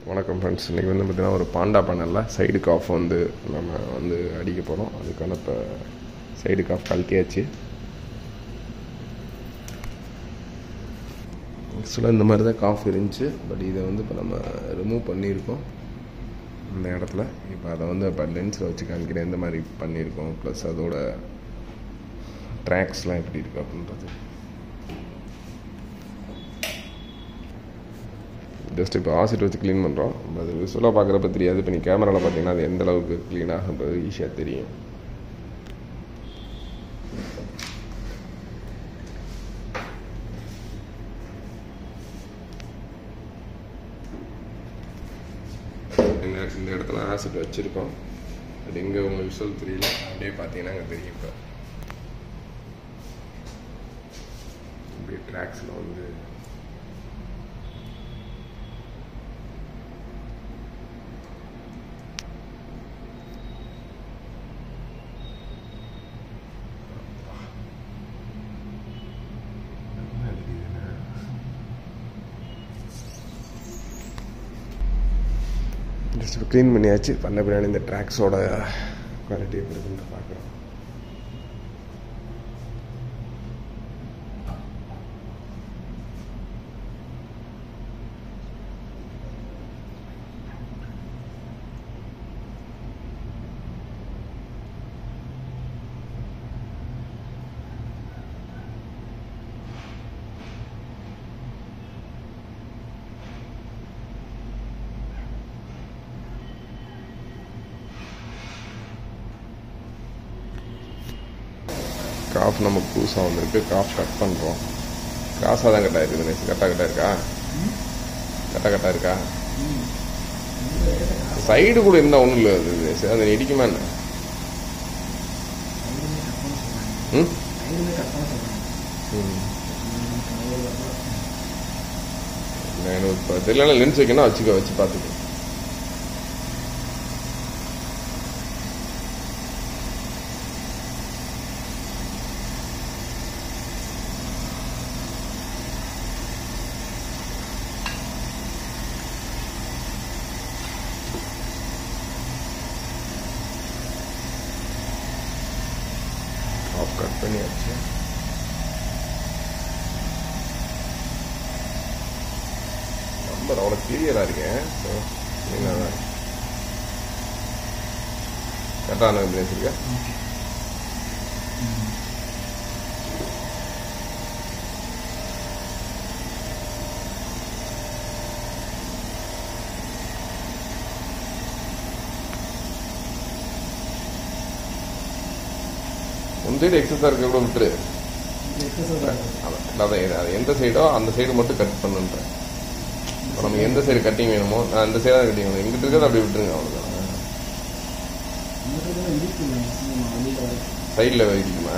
வணக்கம் ஃப்ரெண்ட்ஸ் இன்றைக்கி வந்து பார்த்திங்கன்னா ஒரு பாண்டா பண்ணல சைடு காஃப் வந்து நம்ம வந்து அடிக்க போகிறோம் அதுக்கான இப்போ சைடு காஃப் கழட்டியாச்சு ஆக்சுவலாக இந்த மாதிரி தான் காஃப் இருந்துச்சு பட் இதை வந்து இப்போ நம்ம ரிமூவ் பண்ணியிருக்கோம் இந்த இடத்துல இப்போ அதை வந்து இப்போ லென்ஸில் வச்சு காமிக்கிறேன் எந்த மாதிரி பண்ணியிருக்கோம் ப்ளஸ் அதோட ட்ராக்ஸ்லாம் எப்படி இருக்குது அப்படின்றது ஜஸ்ட் இப்போ ஆசிட் வச்சு க்ளீன் பண்ணுறோம் அது விசுவலாக பார்க்குறப்ப தெரியாது இப்போ நீ கேமராவில் பார்த்தீங்கன்னா அது எந்த அளவுக்கு க்ளீன் ஆகுன்றது ஈஸியாக தெரியும் இந்த இந்த இடத்துல ஆசிட் வச்சுருக்கோம் அது எங்கே உங்கள் விசுவல் தெரியல அப்படியே பார்த்தீங்கன்னா அங்கே தெரியும் இப்போ அப்படியே ட்ராக்ஸில் வந்து ஜஸ்ட் இப்போ க்ளீன் பண்ணியாச்சு பண்ண பின்னாடி இந்த ட்ராக்ஸோட குவாலிட்டி எப்படி இருக்குன்னு பார்க்குறோம் காஃப் நமக்கு புதுசாக வந்திருக்கு காஃப் கட் பண்ணுறோம் காசாக தான் கட்டாக இருக்குது நெக்ஸ்ட் கட்டாக கட்டாக இருக்கா கட்டாக கட்டாக இருக்கா சைடு கூட இருந்தால் ஒன்றும் இல்லை அது இது. சரி, அது இடிக்குமா என்ன ம் ம் நான் இப்போ தெரியல லென்ஸ் வைக்கணும் வச்சுக்க வச்சு பார்த்துக்கோ ஆஃப் கட் பண்ணியாச்சு நம்பர் அவ்வளோ கிளியராக இருக்கேன் ஸோ நீங்கள் தான் கரெக்டான பேசிருக்கேன் உன் சைடு எக்ஸஸாக இருக்க கூட விட்டுரு அதான் அதான் இது- அது எந்த சைடோ அந்த சைடு மட்டும் கட் பண்ணுன்றேன் இப்போ நமக்கு எந்த சைடு கட்டிங் வேணுமோ நான் அந்த சைடாக கட்டிங் வேணும் எங்கிட்ட இருக்கிறத அப்படி விட்டுருங்க அவ்வளோதான் சைடில் வைக்கணுமா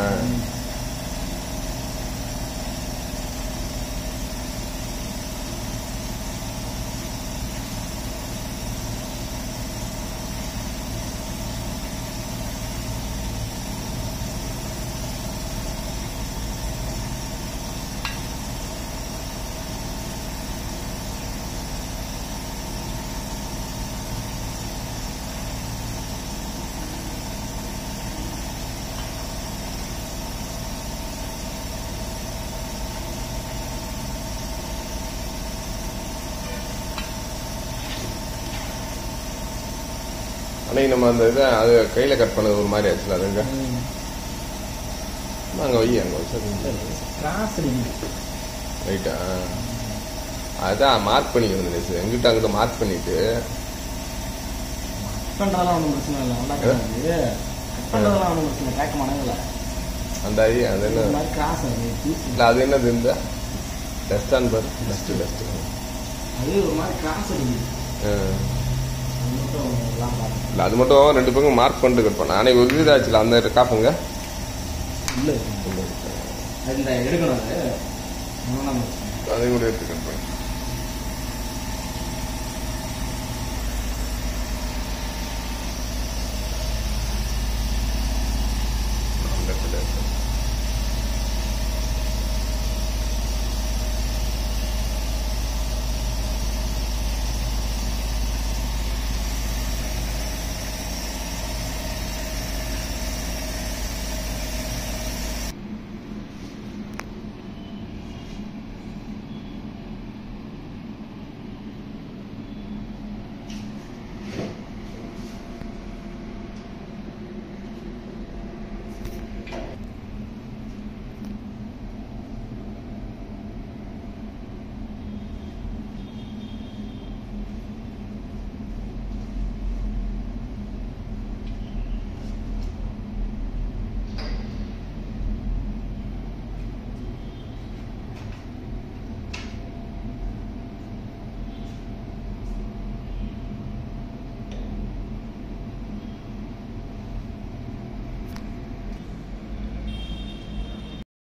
அன்னைக்கு நம்ம அந்த இதை அது கையில் கட் பண்ணது ஒரு மாதிரி ஆச்சுல அது எங்க அங்கே வை அங்கே வச்சு ரைட்டா அதான் மார்க் பண்ணிக்கணும் நேசு எங்கிட்ட அங்கிட்ட மார்க் பண்ணிட்டு பண்றதெல்லாம் ஒன்றும் பிரச்சனை இல்லை நல்லா கிடையாது பண்றதெல்லாம் ஒன்றும் பிரச்சனை இல்லை கேட்க மாட்டாங்கல்ல அந்த ஐ அது இந்த என்ன மாதிரி கிராஸ் அது பீஸ் இல்லை அது என்னது இந்த டஸ்ட் ஆன் பர் டஸ்ட் டஸ்ட் அது ஒரு மாதிரி கிராஸ் அடிக்குது அது மட்டும் எல்லாம் பாருங்க இல்லை அது மட்டும் ரெண்டு பேரும் மார்க் பண்ணிட்டு கட் பண்ண அன்னைக்கு ஒரு இதாச்சுல அந்த காப்புங்க இல்லை அது இந்த எடுக்கணும் அது அதனால நம்ம அதையும் கூட எடுத்து கட் பண்ணு